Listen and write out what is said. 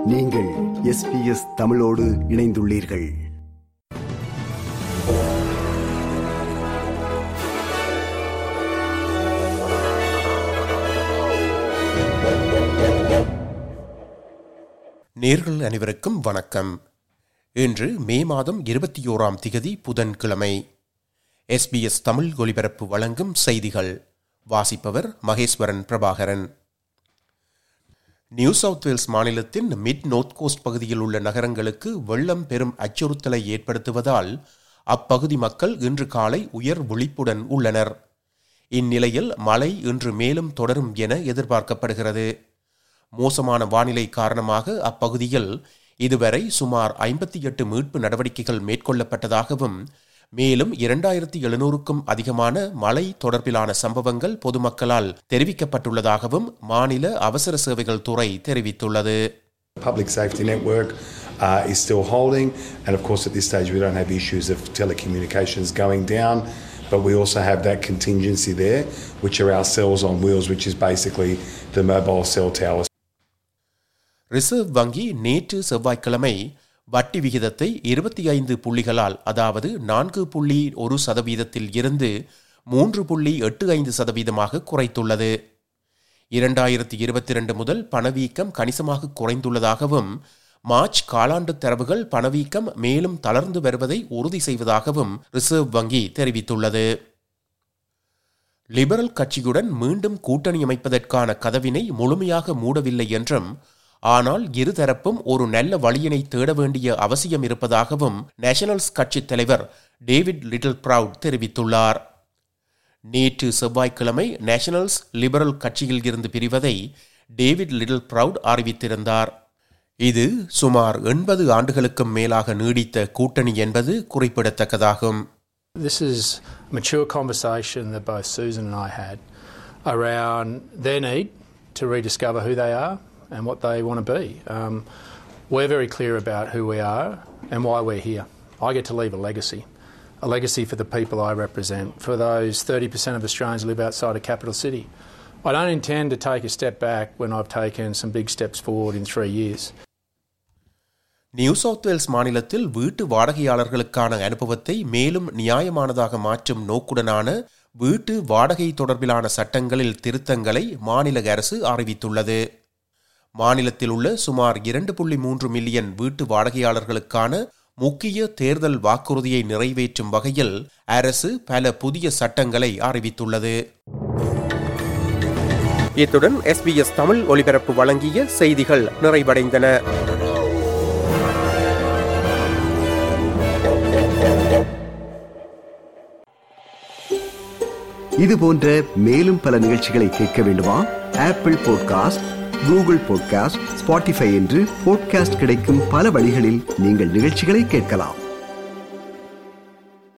நீங்கள் எஸ்பிஎஸ் தமிழோடு இணைந்துள்ளீர்கள் நேர்கள் அனைவருக்கும் வணக்கம் இன்று மே மாதம் இருபத்தி ஓராம் திகதி புதன்கிழமை எஸ்பிஎஸ் தமிழ் ஒலிபரப்பு வழங்கும் செய்திகள் வாசிப்பவர் Maheswaran Prabhakaran New South Wales மாநிலத்தின் மிட் நோர்த் கோஸ்ட் பகுதியில் உள்ள நகரங்களுக்கு வெள்ளம் பெரும் அச்சுறுத்தலை ஏற்படுத்துவதால் அப்பகுதி மக்கள் இன்று காலை உயர் விழிப்புடன் உள்ளனர் இந்நிலையில் மழை இன்று மேலும் தொடரும் என எதிர்பார்க்கப்படுகிறது மோசமான வானிலை காரணமாக அப்பகுதியில் இதுவரை சுமார் ஐம்பத்தி எட்டு மீட்பு நடவடிக்கைகள் மேற்கொள்ளப்பட்டதாகவும் மேலும் இரண்டாயிரத்தி எழுநூறுக்கும் அதிகமான மழை தொடர்பிலான சம்பவங்கள் பொதுமக்களால் தெரிவிக்கப்பட்டுள்ளதாகவும் மாநில அவசர சேவைகள் துறை தெரிவித்துள்ளது Public safety network uh, is still holding, and of course, at this stage, we don't have issues of telecommunications going down, but we also have that contingency there, which are our cells on wheels, which is basically the mobile cell towers. Reserve வங்கி நேற்று செவ்வாய்க்கிழமை வட்டி விகிதத்தை இருபத்தி ஐந்து புள்ளிகளால் அதாவது நான்கு புள்ளி ஒரு சதவீதத்தில் இருந்து மூன்று புள்ளி எட்டு ஐந்து சதவீதமாக குறைத்துள்ளது இரண்டாயிரத்தி இருபத்தி இரண்டு முதல் பணவீக்கம் கணிசமாக குறைந்துள்ளதாகவும் மார்ச் காலாண்டு தரவுகள் பணவீக்கம் மேலும் தளர்ந்து வருவதை உறுதி செய்வதாகவும் ரிசர்வ் வங்கி தெரிவித்துள்ளது லிபரல் கட்சியுடன் மீண்டும் கூட்டணி அமைப்பதற்கான கதவினை முழுமையாக மூடவில்லை என்றும் ஆனால் இருதரப்பும் ஒரு நல்ல வழியினை தேட வேண்டிய அவசியம் இருப்பதாகவும் நேஷனல்ஸ் கட்சித் தலைவர் டேவிட் லிட்டில் பிரவுட் தெரிவித்துள்ளார் நேற்று செவ்வாய்க்கிழமை நேஷனல்ஸ் லிபரல் கட்சியில் இருந்து பிரிவதை டேவிட் லிட்டில் பிரவுட் அறிவித்திருந்தார் இது சுமார் எண்பது ஆண்டுகளுக்கும் மேலாக நீடித்த கூட்டணி என்பது குறிப்பிடத்தக்கதாகும் This is a mature conversation that both Susan and I had around their need to rediscover who they are and what they want to be. Um, we're very clear about who we are and why we're here. I get to leave a legacy, a legacy for the people I represent, for those 30% of Australians who live outside a capital city. I don't intend to take a step back when I've taken some big steps forward in three years. New South Wales மாநிலத்தில் வீட்டு வாடகையாளர்களுக்கான அனுபவத்தை மேலும் நியாயமானதாக மாற்றும் நோக்குடனான வீட்டு வாடகை தொடர்பிலான சட்டங்களில் திருத்தங்களை மாநில அரசு அறிவித்துள்ளது மாநிலத்தில் உள்ள சுமார் இரண்டு புள்ளி மூன்று மில்லியன் வீட்டு வாடகையாளர்களுக்கான முக்கிய தேர்தல் வாக்குறுதியை நிறைவேற்றும் வகையில் அரசு பல புதிய சட்டங்களை அறிவித்துள்ளது இத்துடன் எஸ்பிஎஸ் தமிழ் ஒலிபரப்பு வழங்கிய செய்திகள் நிறைவடைந்தன இது போன்ற மேலும் பல நிகழ்ச்சிகளை கேட்க வேண்டுமா Apple podcast Google podcast Spotify என்று பாட்காஸ்ட் கிடைக்கும் பல வழிகளில் நீங்கள் நிகழ்ச்சிகளை கேட்கலாம்